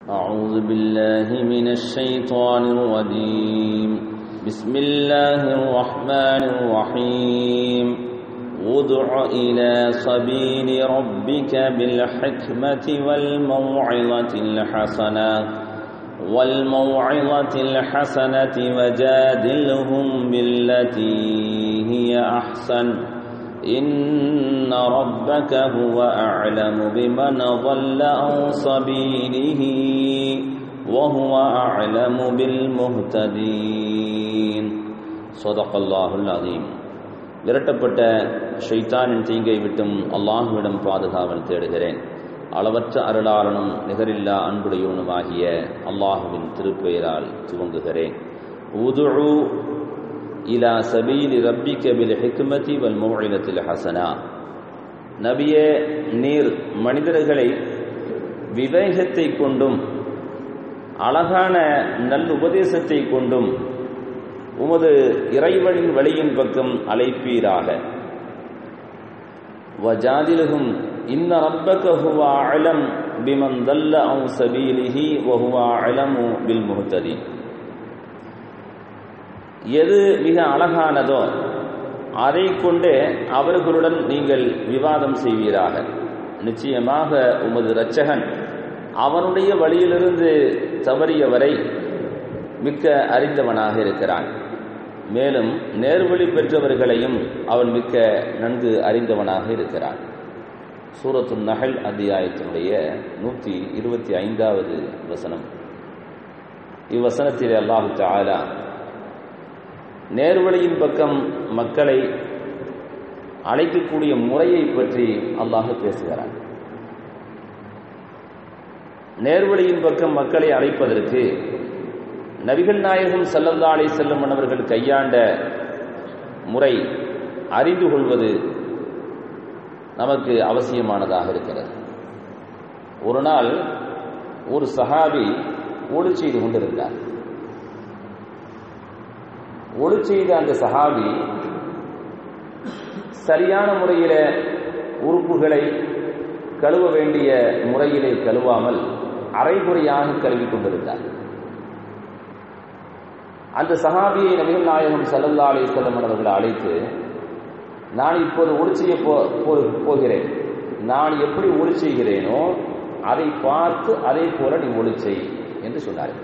أعوذ بالله من الشيطان الرجيم بسم الله الرحمن الرحيم ادع إلى سبيل ربك بالحكمة والموعظة الحسنة والموعظة الحسنة وجادلهم بالتي هي أحسن إن ربك هو أعلم بمن ضل عن سبيله وهو أعلم بالمهتدين صدق الله العظيم விரட்டப்பட்ட ஷைத்தானின் தீங்கை விட்டும் அல்லாஹுவிடம் பாதுகாவல் தேடுகிறேன் அளவற்ற அருளாளனும் நிகரில்லா அன்புடையவனுமாகிய அல்லாஹுவின் திருப்பெயரால் துவங்குகிறேன் உதுழு இலா சபீலி ரப்பிக்க பில் ஹிக்மதி வல் மௌஇலத்தில் ஹசனா நபியே நீர் மனிதர்களை விவேகத்தை கொண்டும் அழகான நல் உபதேசத்தை கொண்டும் உமது இறைவனின் வழியின் பக்கம் அழைப்பீராக வஜாதிலுகும் இன்ன ரப்பக ஹுவ அலம் பிமன் தல்ல அவு சபீலிஹி வஹுவ அலமு பில் முஹ்ததி எது மிக அழகானதோ அதை கொண்டே அவர்களுடன் நீங்கள் விவாதம் செய்வீராக நிச்சயமாக உமது இரட்சகன் அவனுடைய வழியிலிருந்து தவறியவரை மிக்க அறிந்தவனாக இருக்கிறான் மேலும் நேர்வழி பெற்றவர்களையும் அவன் மிக்க நன்கு அறிந்தவனாக இருக்கிறான் சூரத்து நகல் அத்தியாயத்தினுடைய நூற்றி இருபத்தி ஐந்தாவது வசனம் இவ்வசனத்தில் அல்லாஹு தாலா நேர்வழியின் பக்கம் மக்களை அழைக்கக்கூடிய முறையை பற்றி அல்லாஹ் பேசுகிறான் நேர்வழியின் பக்கம் மக்களை அழைப்பதற்கு நபிகள் நாயகம் சல்லல்லா அலி செல்லம் அவர்கள் கையாண்ட முறை அறிந்து கொள்வது நமக்கு அவசியமானதாக இருக்கிறது ஒரு நாள் ஒரு சஹாபி ஒளி செய்து கொண்டிருந்தார் ஒளி செய்த அந்த சஹாபி சரியான முறையில் உறுப்புகளை கழுவ வேண்டிய முறையிலே கழுவாமல் அரைகுறையாக கழுவி கொண்டிருந்தார் அந்த சஹாபியை நபிகள் நாயகம் சல்லல்லா அலிஸ்வல்லம் அவர்கள் அழைத்து நான் இப்போது ஒளி செய்ய போ போகிறேன் நான் எப்படி ஒளி செய்கிறேனோ அதை பார்த்து அதே போல நீ ஒளி செய் என்று சொன்னார்கள்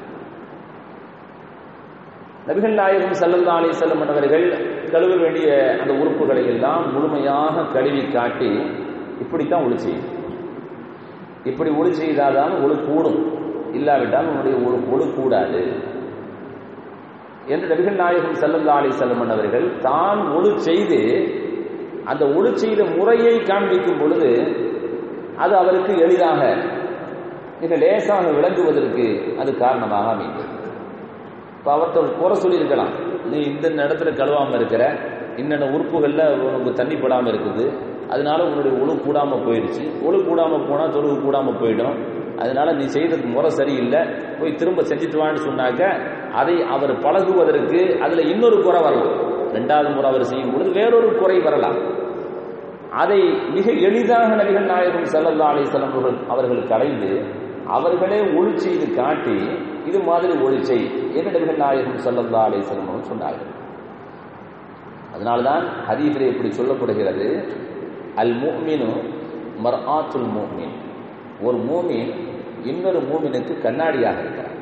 நபிகள் நாயகம் சல்லல்லா அலி செல்லம் அவர்கள் கழுவ வேண்டிய அந்த உறுப்புகளை எல்லாம் முழுமையாக கழுவி காட்டி இப்படித்தான் ஒளி செய்யும் இப்படி ஒளி செய்தாதான் ஒளி கூடும் இல்லாவிட்டால் உன்னுடைய ஒரு ஒளி கூடாது என்று நபிகள் நாயகம் சல்லல்லா அலி செல்லம் அவர்கள் தான் ஒளி செய்து அந்த ஒளி செய்த முறையை காண்பிக்கும் பொழுது அது அவருக்கு எளிதாக மிக லேசாக விளங்குவதற்கு அது காரணமாக அமைந்தது இப்போ அவர்கிட்ட குறை சொல்லியிருக்கலாம் நீ இந்த இடத்துல கழுவாமல் இருக்கிற இன்னென்ன உறுப்புகளில் உனக்கு தண்ணி படாமல் இருக்குது அதனால உன்னுடைய ஒழு கூடாமல் போயிடுச்சு ஒழு கூடாமல் போனால் தொழுவு கூடாமல் போயிடும் அதனால நீ செய்தது முறை சரியில்லை போய் திரும்ப செஞ்சுட்டு வான்னு சொன்னாக்க அதை அவர் பழகுவதற்கு அதில் இன்னொரு குறை வரலாம் ரெண்டாவது முறை அவர் செய்யும் பொழுது வேறொரு குறை வரலாம் அதை மிக எளிதாக நபிகள் நாயகம் சல்லல்லா அலிஸ்லாம் அவர்கள் அவர்கள் கலைந்து அவர்களே ஒளி செய்து காட்டி இது மாதிரி ஒளி செய் என்று நபிகள் நாயகம் சல்லல்லா அலிஸ்லாம் அவர்கள் சொன்னார்கள் அதனால்தான் ஹதீஃபிலே இப்படி சொல்லப்படுகிறது அல் மூமினு மர் ஆத்துல் மூமின் ஒரு மூமின் இன்னொரு மூமினுக்கு கண்ணாடியாக இருக்கிறார்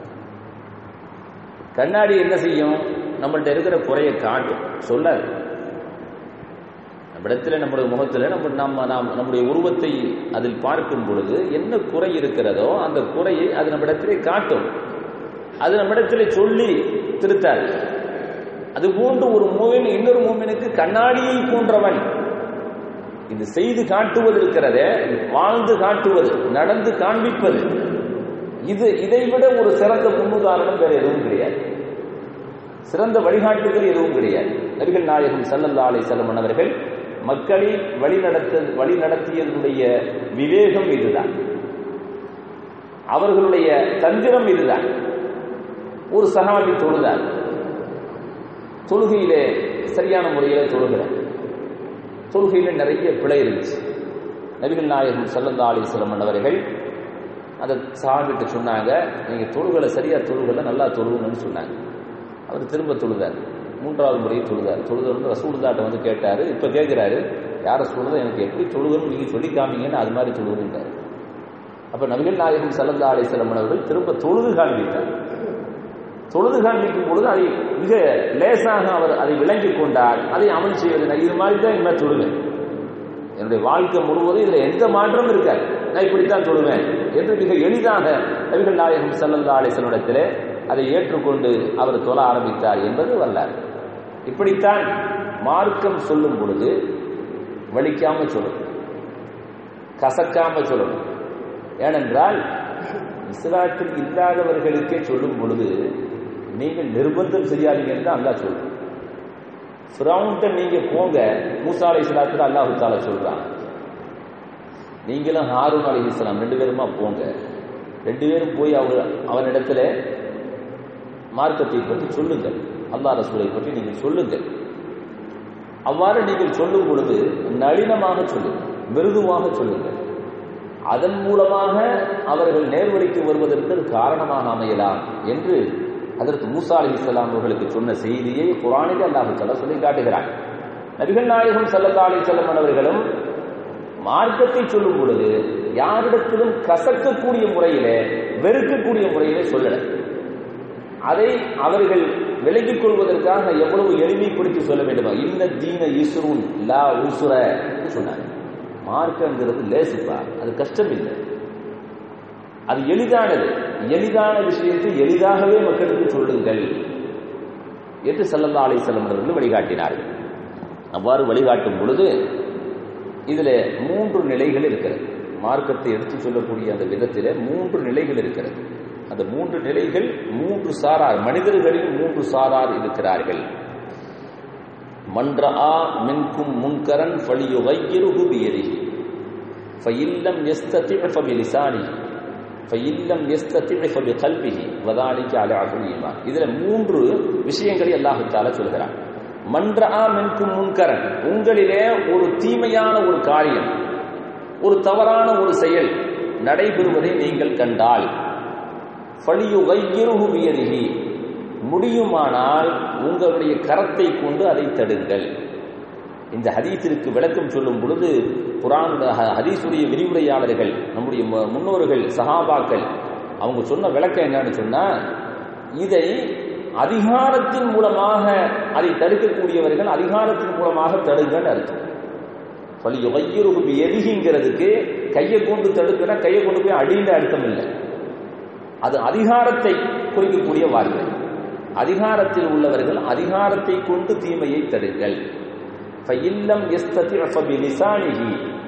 கண்ணாடி என்ன செய்யும் நம்மள்ட்ட இருக்கிற குறையை காட்டும் சொல்லாது நம்மிடத்தில் நம்முடைய முகத்தில் நம்ம நம்ம நாம் நம்முடைய உருவத்தை அதில் பார்க்கும் பொழுது என்ன குறை இருக்கிறதோ அந்த குறையை அது நம்மிடத்திலே காட்டும் அது நம்மிடத்திலே சொல்லி திருத்தாது அது போன்று ஒரு மூவின் இன்னொரு மூவினுக்கு கண்ணாடியை போன்றவன் இது செய்து காட்டுவது இருக்கிறதே வாழ்ந்து காட்டுவது நடந்து காண்பிப்பது இது இதை விட ஒரு சிறந்த முன்னுதாரணம் வேற எதுவும் கிடையாது சிறந்த வழிகாட்டுதல் எதுவும் கிடையாது நபிகள் நாயகம் சல்லல்லா அலை செல்லமன் அவர்கள் மக்களை வழிநடத்த வழி நடத்தியதனுடைய விவேகம் இதுதான் அவர்களுடைய தந்திரம் இதுதான் ஒரு சகாபி தொழுதார் தொழுகையிலே சரியான முறையில் தொழுகிறார் தொழுகையில் நிறைய பிழை இருந்துச்சு நபிகள் நாயகம் சல்லல்லா அலிஸ்லம் அவர்கள் அந்த சாஹிட்ட சொன்னாங்க நீங்க தொழுகளை சரியா தொழுகளை நல்லா தொழுகணும்னு சொன்னாங்க அவர் திரும்ப தொழுதார் மூன்றாவது முறை தொழுதார் தொழுத வந்து ரசூலுல்லாட்ட வந்து கேட்டாரு இப்ப கேட்கிறாரு யார சொல்றத எனக்கு எப்படி தொழுகணும் நீங்க சொல்லி காமிங்கன்னு அது மாதிரி தொழுகுறாரு அப்ப நபிகள் நாயகம் சல்லல்லா அலிசல்லம் அவர்கள் திரும்ப தொழுது காண்பித்தார் தொழுது காண்பிக்கும் பொழுது அதை மிக லேசாக அவர் அதை விளங்கி கொண்டார் அதை அமல் செய்வது இது மாதிரி தான் இனிமேல் தொழுவேன் என்னுடைய வாழ்க்கை முழுவதும் இதுல எந்த மாற்றமும் இருக்காது நான் இப்படித்தான் சொல்லுவேன் என்று மிக எளிதாக நபிகள் நாயகம் சல்லல்லா அலிசல்லிடத்திலே அதை ஏற்றுக்கொண்டு அவர் தொழ ஆரம்பித்தார் என்பது வரலாறு இப்படித்தான் மார்க்கம் சொல்லும் பொழுது வலிக்காம சொல்லணும் கசக்காம சொல்லணும் ஏனென்றால் இஸ்லாத்தில் இல்லாதவர்களுக்கே சொல்லும் பொழுது நீங்கள் நிர்பந்தம் செய்யாதீங்கன்னு தான் அல்லாஹ் சொல்றோம் ஃபிரௌன்ட்ட நீங்க போங்க மூசா அலை இஸ்லாத்துல அல்லாஹு தாலா சொல்றான் நீங்களும் ஹாரூன் அலி இஸ்லாம் ரெண்டு பேருமா போங்க ரெண்டு பேரும் போய் அவங்க அவனிடத்துல மார்க்கத்தை பற்றி சொல்லுங்கள் அல்லாஹ் ரசூலை பற்றி நீங்கள் சொல்லுங்கள் அவ்வாறு நீங்கள் சொல்லும் பொழுது நளினமாக சொல்லுங்கள் மிருதுவாக சொல்லுங்கள் அதன் மூலமாக அவர்கள் நேர்வழிக்கு வருவதற்கு காரணமாக அமையலாம் என்று அதற்கு மூசா அலி இஸ்லாம் அவர்களுக்கு சொன்ன செய்தியை குரானில் அல்லாஹு தலா சொல்லி காட்டுகிறார் நபிகள் நாயகம் சல்லல்லா அலி செல்லம் அவர்களும் மார்க்கத்தை சொல்லும் பொழுது யாரிடத்திலும் கசக்கக்கூடிய முறையிலே வெறுக்கக்கூடிய முறையிலே சொல்லல அதை அவர்கள் விலகிக் கொள்வதற்காக எவ்வளவு எளிமைப்படுத்தி சொல்ல வேண்டுமா இன்ன தீன ஈஸ்வரூன் லா ஊசுர சொன்னாங்க மார்க்கங்கிறது லேசுப்பா அது கஷ்டம் இல்லை அது எளிதானது எளிதான விஷயத்தை எளிதாகவே மக்களுக்கு சொல்லுங்கள் என்று சல்லல்லா அலை செல்லம் அவர்கள் வழிகாட்டினார்கள் அவ்வாறு வழிகாட்டும் பொழுது இதுல மூன்று நிலைகள் இருக்கிறது மார்க்கத்தை எடுத்து சொல்லக்கூடிய அந்த விதத்தில் மூன்று நிலைகள் இருக்கிறது அந்த மூன்று நிலைகள் மூன்று சாரார் மனிதர்களில் மூன்று சாரார் இருக்கிறார்கள் மன்றா மின்கும் முன்கரன் ஃபலியுகையிருகு பியதிஹி ஃபயில்லம் யஸ்ததி ஃபபிலிசானிஹி ஃபயில்லம் யஸ்ததி ஃபபிகல்பிஹி வதாலிக அலாஹுல் ஈமான் இதுல மூன்று விஷயங்களை அல்லாஹ் தஆலா சொல்கிறான் மன்றா மின்கும் முன்கரன் உங்களிலே ஒரு தீமையான ஒரு காரியம் ஒரு தவறான ஒரு செயல் நடைபெறுவதை நீங்கள் கண்டால் ஃபலியுகையிருகு பியதிஹி முடியுமானால் உங்களுடைய கரத்தை கொண்டு அதை தடுங்கள் இந்த ஹதீஸிற்கு விளக்கம் சொல்லும் பொழுது குரான் ஹதீஸுடைய விரிவுரையாளர்கள் நம்முடைய முன்னோர்கள் சஹாபாக்கள் அவங்க சொன்ன விளக்கம் என்னன்னு சொன்னா இதை அதிகாரத்தின் மூலமாக அதை தடுக்கக்கூடியவர்கள் அதிகாரத்தின் மூலமாக தடுங்கன்னு அர்த்தம் பள்ளி வையுறுகு எதிகிங்கிறதுக்கு கையை கொண்டு தடுக்கிற கையை கொண்டு போய் அடிந்த அர்த்தம் இல்லை அது அதிகாரத்தை குறிக்கக்கூடிய வார்த்தை அதிகாரத்தில் உள்ளவர்கள் அதிகாரத்தை கொண்டு தீமையை தடுங்கள் ஃபைல்லம் யஸ்ததி ஃபபிலிசானிஹி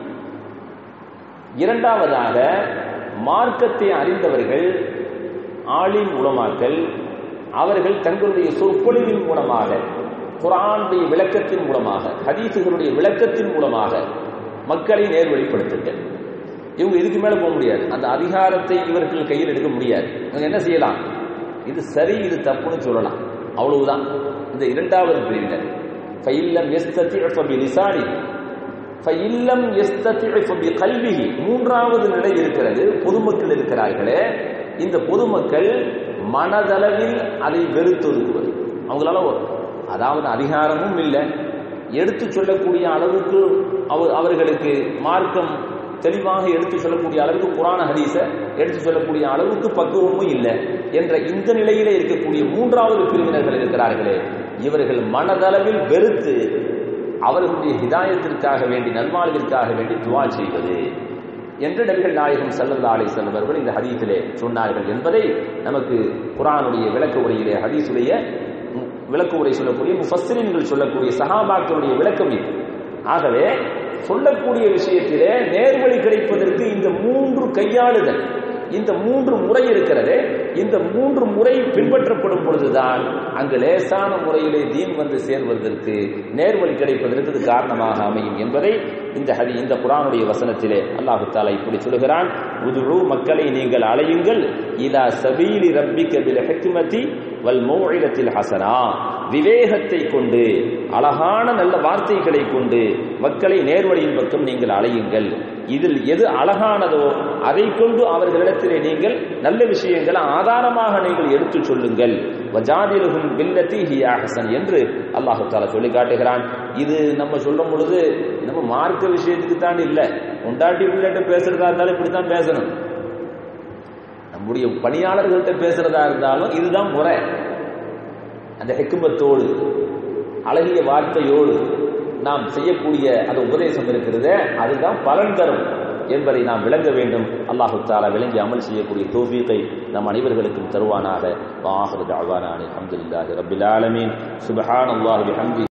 இரண்டாவதாக மார்க்கத்தை அறிந்தவர்கள் ஆளின் உலமாக்கல் அவர்கள் தங்களுடைய சொற்பொழிவின் மூலமாக குரானுடைய விளக்கத்தின் மூலமாக ஹதீசுகளுடைய விளக்கத்தின் மூலமாக மக்களை நேர்வழிப்படுத்துங்கள் இவங்க இதுக்கு மேல போக முடியாது அந்த அதிகாரத்தை இவர்கள் கையில் எடுக்க முடியாது இவங்க என்ன செய்யலாம் இது சரி இது தப்புன்னு சொல்லலாம் அவ்வளவுதான் இந்த இரண்டாவது பிரிவினர் ஃபைல்லம் எஸ்ததி ஃபபி லிசானி ஃபைல்லம் எஸ்ததி ஃபபி கல்விஹி மூன்றாவது நிலை இருக்கிறது பொதுமக்கள் இருக்கிறார்களே இந்த பொதுமக்கள் மனதளவில் அதை வெறுத்தொதுக்குவது அவங்களால அதாவது அதிகாரமும் இல்லை எடுத்து சொல்லக்கூடிய அளவுக்கு அவர் அவர்களுக்கு மார்க்கம் தெளிவாக எடுத்து சொல்லக்கூடிய அளவுக்கு புராண ஹதீஸ எடுத்து சொல்லக்கூடிய அளவுக்கு பக்குவமும் இல்லை என்ற இந்த நிலையிலே இருக்கக்கூடிய மூன்றாவது பிரிவினர்கள் இருக்கிறார்களே இவர்கள் மனதளவில் வெறுத்து அவர்களுடைய ஹிதாயத்திற்காக வேண்டி நல்வாழ்விற்காக வேண்டி துவா செய்வது என்று நபிகள் நாயகம் சல்லல்லா அலி செல்வர்கள் இந்த ஹதீஸிலே சொன்னார்கள் என்பதை நமக்கு குரானுடைய விளக்க உரையிலே ஹதீஸுடைய விளக்க உரை சொல்லக்கூடிய முஃபஸ்ரின்கள் சொல்லக்கூடிய சஹாபாக்களுடைய விளக்கம் இது ஆகவே சொல்லக்கூடிய விஷயத்திலே நேர்வழி கிடைப்பதற்கு இந்த மூன்று கையாளுதல் இந்த மூன்று முறை இருக்கிறது இந்த மூன்று முறை பின்பற்றப்படும் பொழுதுதான் அங்கு லேசான முறையிலே தீன் வந்து சேர்வதற்கு நேர்வழி கிடைப்பதற்கு இது காரணமாக அமையும் என்பதை இந்த ஹதி இந்த குரானுடைய வசனத்திலே அல்லாஹு தாலா இப்படி சொல்கிறான் உதுழு மக்களை நீங்கள் அலையுங்கள் இதா சபீலி ரப்பிக்க பில் ஹிக்மதி வல் மௌஇலத்தில் ஹசனா விவேகத்தை கொண்டு அழகான நல்ல வார்த்தைகளை கொண்டு மக்களை நேர்வழியின் பக்கம் நீங்கள் அலையுங்கள் இதில் எது அழகானதோ அதை கொண்டு அவர்களிடத்திலே நீங்கள் நல்ல விஷயங்களை ஆதாரமாக நீங்கள் எடுத்துச் சொல்லுங்கள் வஜாதிலுகும் பில்லத்தி ஹியாஹசன் என்று அல்லாஹு தாலா சொல்லி காட்டுகிறான் இது நம்ம சொல்லும் பொழுது நம்ம மார்க்க விஷயத்துக்கு தான் இல்லை கொண்டாட்டி பிள்ளைகிட்ட பேசுறதா இருந்தாலும் இப்படித்தான் பேசணும் நம்முடைய பணியாளர்கள்ட்ட பேசுறதா இருந்தாலும் இதுதான் முறை அந்த ஹெக்குமத்தோடு அழகிய வார்த்தையோடு நாம் செய்யக்கூடிய அந்த உபதேசம் இருக்கிறது அதுதான் பலன் தரும் என்பதை நாம் விளங்க வேண்டும் அல்லாஹு தாலா விளங்கி அமல் செய்யக்கூடிய தோஃபீகை நம் அனைவர்களுக்கும் தருவானாக வாஹர் தாவானானி அஹமதுல்லாஹி ரபில் ஆலமீன் சுபஹான் அல்லாஹ் பிஹம்தி